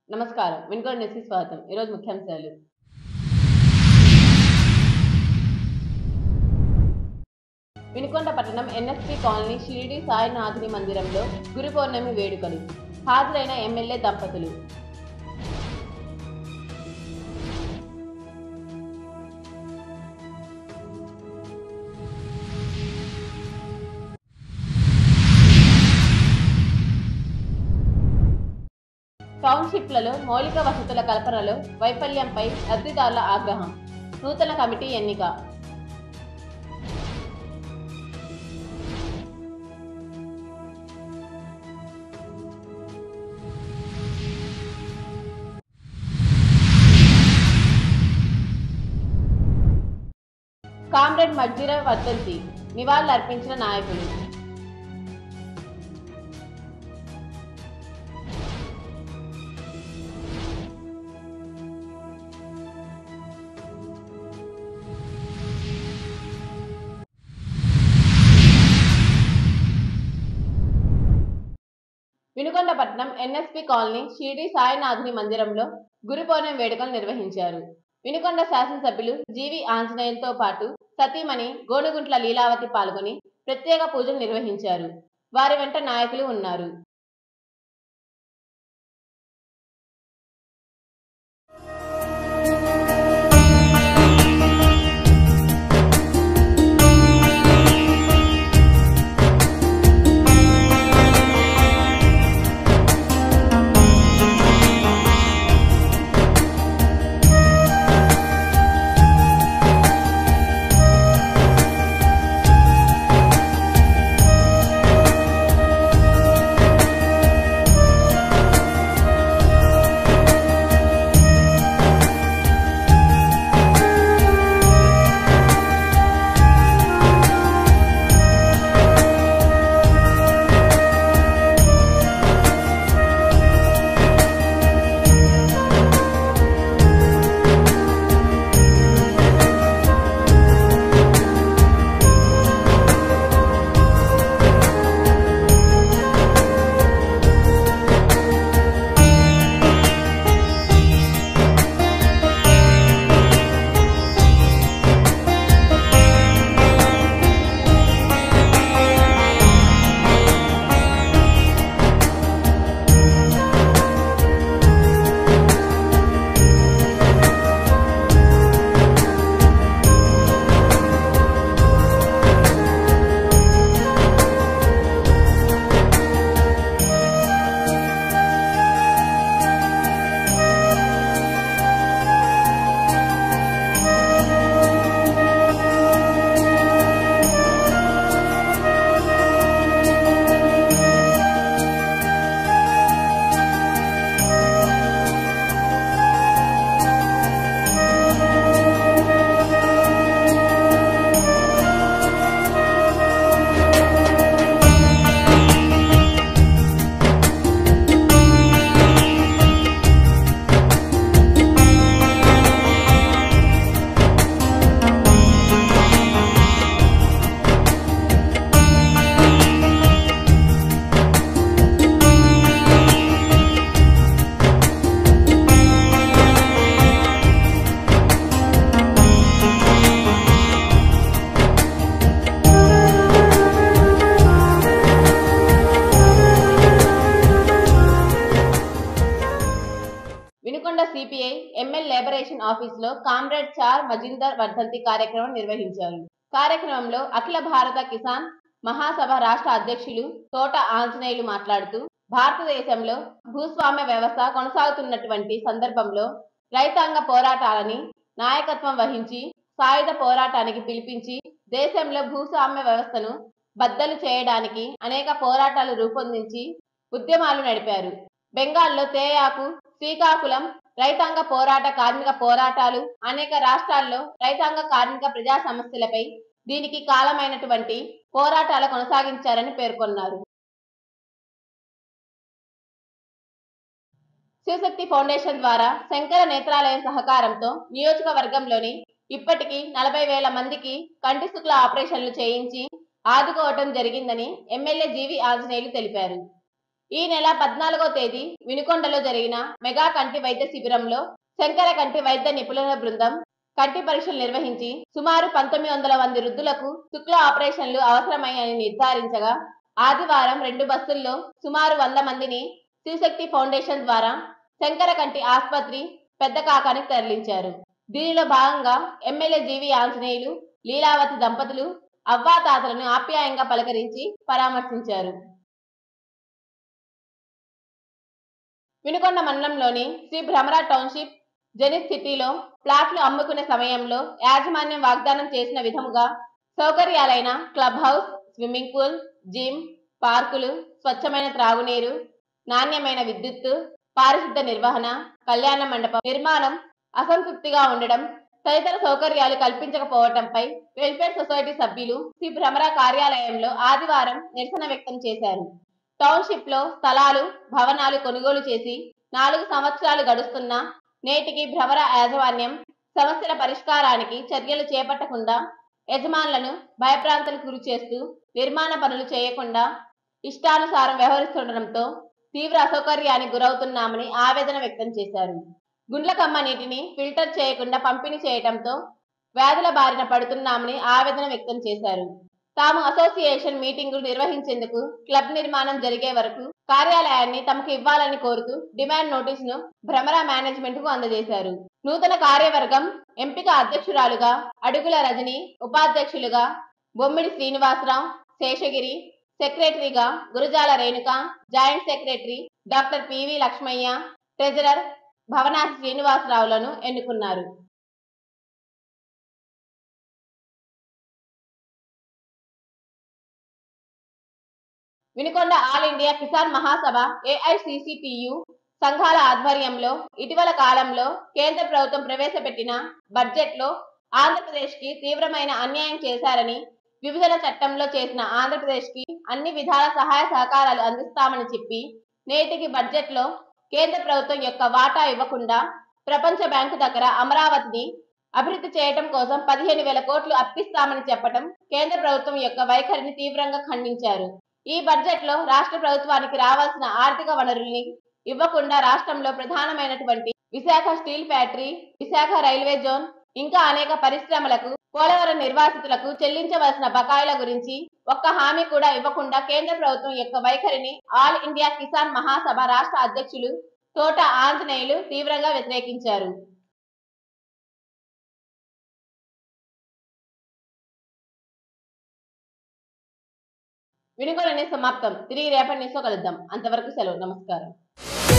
నమస్కారం వినుకోడి న్యూస్కి స్వాగతం ఈరోజు ముఖ్యాంశాలు వినుకొండ పట్టణం ఎన్ఎస్పి కాలనీ షిరిడి సాయినాథుని మందిరంలో గురు పౌర్ణమి వేడుకలు హాజరైన ఎమ్మెల్యే దంపతులు టౌన్షిప్లలో మౌలిక వసతుల కల్పనలో వైఫల్యంపై లబ్ధిదారుల ఆగ్రహం నూతన కమిటీ ఎన్నిక కామ్రేడ్ మజ్జిర వర్ధంతి నివాళులర్పించిన నాయకులు వినుకొండ పట్టణం ఎన్ఎస్పి కాలనీ షిరిడి సాయినాథుని మందిరంలో గురు పౌర్ణమి వేడుకలు నిర్వహించారు వినుకొండ శాసనసభ్యులు జీవి ఆంజనేయులతో పాటు సతీమణి గోనుగుంట్ల లీలావతి పాల్గొని ప్రత్యేక పూజలు నిర్వహించారు వారి వెంట నాయకులు ఉన్నారు వినుకొండ సిపిఐ ఎంఎల్ లేబరేషన్ ఆఫీసులో కామ్రేడ్ చార్ మజిందర్ వర్ధంతి కార్యక్రమం నిర్వహించారు కార్యక్రమంలో అఖిల భారత కిసాన్ మహాసభ రాష్ట్ర అధ్యక్షులు తోట ఆంజనేయులు మాట్లాడుతూ భారతదేశంలో భూస్వామ్య వ్యవస్థ కొనసాగుతున్నటువంటి సందర్భంలో రైతాంగ పోరాటాలని నాయకత్వం వహించి సాయుధ పోరాటానికి పిలిపించి దేశంలో భూస్వామ్య వ్యవస్థను బద్దలు చేయడానికి అనేక పోరాటాలు రూపొందించి ఉద్యమాలు నడిపారు బెంగాల్లో తేయాకు శ్రీకాకుళం రైతాంగ పోరాట కార్మిక పోరాటాలు అనేక రాష్ట్రాల్లో రైతాంగ కార్మిక ప్రజా సమస్యలపై దీనికి కాలమైనటువంటి పోరాటాలు కొనసాగించారని పేర్కొన్నారు శివశక్తి ఫౌండేషన్ ద్వారా శంకర నేత్రాలయం సహకారంతో నియోజకవర్గంలోని ఇప్పటికీ నలభై వేల మందికి కంటి శుక్ల ఆపరేషన్లు చేయించి ఆదుకోవటం జరిగిందని ఎమ్మెల్యే జీవి ఆంజనేయులు తెలిపారు ఈ నెల పద్నాలుగో తేదీ వినుకొండలో జరిగిన మెగా కంటి వైద్య శిబిరంలో శంకర కంటి వైద్య నిపుణుల బృందం కంటి పరీక్షలు నిర్వహించి సుమారు పంతొమ్మిది వందల మంది వృద్ధులకు శుక్ల ఆపరేషన్లు అవసరమయ్యాయని నిర్ధారించగా ఆదివారం రెండు బస్సుల్లో సుమారు వంద మందిని శివశక్తి ఫౌండేషన్ ద్వారా శంకర కంటి ఆసుపత్రి పెద్ద కాకానికి తరలించారు దీనిలో భాగంగా ఎమ్మెల్యే జీవి ఆంజనేయులు లీలావతి దంపతులు అవ్వాతాతలను ఆప్యాయంగా పలకరించి పరామర్శించారు వినుకొండ మండలంలోని శ్రీ భ్రమరా టౌన్షిప్ జెనిత్ సిటీలో ప్లాట్లు అమ్ముకునే సమయంలో యాజమాన్యం వాగ్దానం చేసిన విధముగా సౌకర్యాలైన club house swimming pool gym పార్కులు స్వచ్ఛమైన త్రాగునీరు నాణ్యమైన విద్యుత్తు పారిశుద్ధ నిర్వహణ కళ్యాణ మండపం నిర్మాణం అసంతృప్తిగా ఉండడం తదితర సౌకర్యాలు కల్పించకపోవడంపై వెల్ఫేర్ సొసైటీ సభ్యులు శ్రీ భ్రమరా కార్యాలయంలో ఆదివారం నిరసన వ్యక్తం చేశారు టౌన్షిప్ లో స్థలాలు భవనాలు కొనుగోలు చేసి నాలుగు సంవత్సరాలు గడుస్తున్నా నేటికి భ్రమర యాజమాన్యం సమస్యల పరిష్కారానికి చర్యలు చేపట్టకుండా యజమానులను భయప్రాంతాలకు గురి చేస్తూ నిర్మాణ పనులు చేయకుండా ఇష్టానుసారం వ్యవహరిస్తుండటంతో తీవ్ర అసౌకర్యానికి గురవుతున్నామని ఆవేదన వ్యక్తం చేశారు గుండ్లకమ్మ నీటిని ఫిల్టర్ చేయకుండా పంపిణీ చేయడంతో వ్యాధుల బారిన పడుతున్నామని ఆవేదన వ్యక్తం చేశారు తాము అసోసియేషన్ మీటింగులు నిర్వహించేందుకు క్లబ్ నిర్మాణం జరిగే వరకు కార్యాలయాన్ని తమకు ఇవ్వాలని కోరుతూ డిమాండ్ నోటీసును భ్రమరా మేనేజ్మెంట్ కు అందజేశారు నూతన కార్యవర్గం ఎంపిక అధ్యక్షురాలుగా అడుగుల రజని ఉపాధ్యక్షులుగా బొమ్మిడి శ్రీనివాసరావు శేషగిరి సెక్రటరీగా Gurajala Renuka joint secretary doctor PV Lakshmaiah treasurer Bhavanath శ్రీనివాసరావులను ఎన్నుకున్నారు Vinukonda All India Kisan Mahasabha AICCTU సంఘాల ఆధ్వర్యంలో ఇటీవల కాలంలో కేంద్ర ప్రభుత్వం ప్రవేశపెట్టిన బడ్జెట్ లో ఆంధ్రప్రదేశ్ కి తీవ్రమైన అన్యాయం చేశారని విభజన చట్టంలో చేసిన ఆంధ్రప్రదేశ్ కి అన్ని విధాల సహాయ సహకారాలు అందిస్తామని చెప్పి నేటికి బడ్జెట్ లో కేంద్ర ప్రభుత్వం యొక్క వాటా ఇవ్వకుండా ప్రపంచ బ్యాంకు దగ్గర అమరావతిని అభివృద్ధి చేయటం కోసం పదిహేను వేల కోట్లు అప్పిస్తామని చెప్పటం కేంద్ర ప్రభుత్వం యొక్క వైఖరిని తీవ్రంగా ఖండించారు ఈ బడ్జెట్ లో రాష్ట్ర ప్రభుత్వానికి రావాల్సిన ఆర్థిక వనరుల్ని ఇవ్వకుండా రాష్ట్రంలో ప్రధానమైనటువంటి Visakha steel factory Visakha railway zone ఇంకా అనేక పరిశ్రమలకు పోలవరం నిర్వాసితులకు చెల్లించవలసిన బకాయిల గురించి ఒక్క హామీ కూడా ఇవ్వకుండా కేంద్ర ప్రభుత్వం యొక్క వైఖరిని ఆల్ ఇండియా కిసాన్ మహాసభ రాష్ట్ర అధ్యక్షులు తోట ఆంజనేయులు తీవ్రంగా వ్యతిరేకించారు వినుకోలని సమాప్తం తిరిగి రేపటి న్యూస్లో కలుద్దాం అంతవరకు సెలవు నమస్కారం